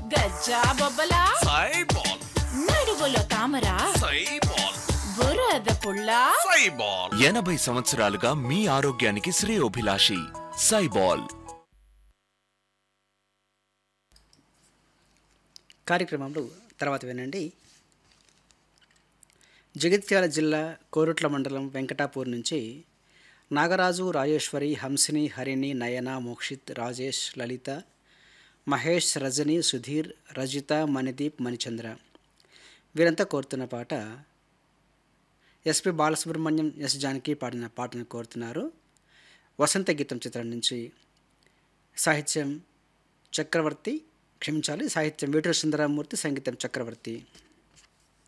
గజ్జా బొబ్బలా సైబాల్ నడుగులో తామర సైబాల్ బురద పుల్ల సైబాల్ ఎనభై సంవత్సరాలుగా మీ ఆరోగ్యానికి శ్రేయోభిలాషి సైబాల్ కార్యక్రమంలో తర్వాత వినండి జగిత్యాల జిల్లా కోరుట్ల మండలం వెంకటాపూర్ నుంచి నాగరాజు రాజేశ్వరి హంసిని హరిణి నయన మోక్షిత్ రాజేష్ లలిత మహేష్ రజని సుధీర్ రజిత మణిదీప్ మణిచంద్ర వీరంతా కోరుతున్న పాట ఎస్పి బాలసుబ్రహ్మణ్యం ఎస్ జానకి పాడిన పాటను కోరుతున్నారు వసంత గీతం చిత్రం నుంచి సాహిత్యం చక్రవర్తి క్షమించాలి సాహిత్యం వేటూరు సుందరమూర్తి సంగీతం చక్రవర్తి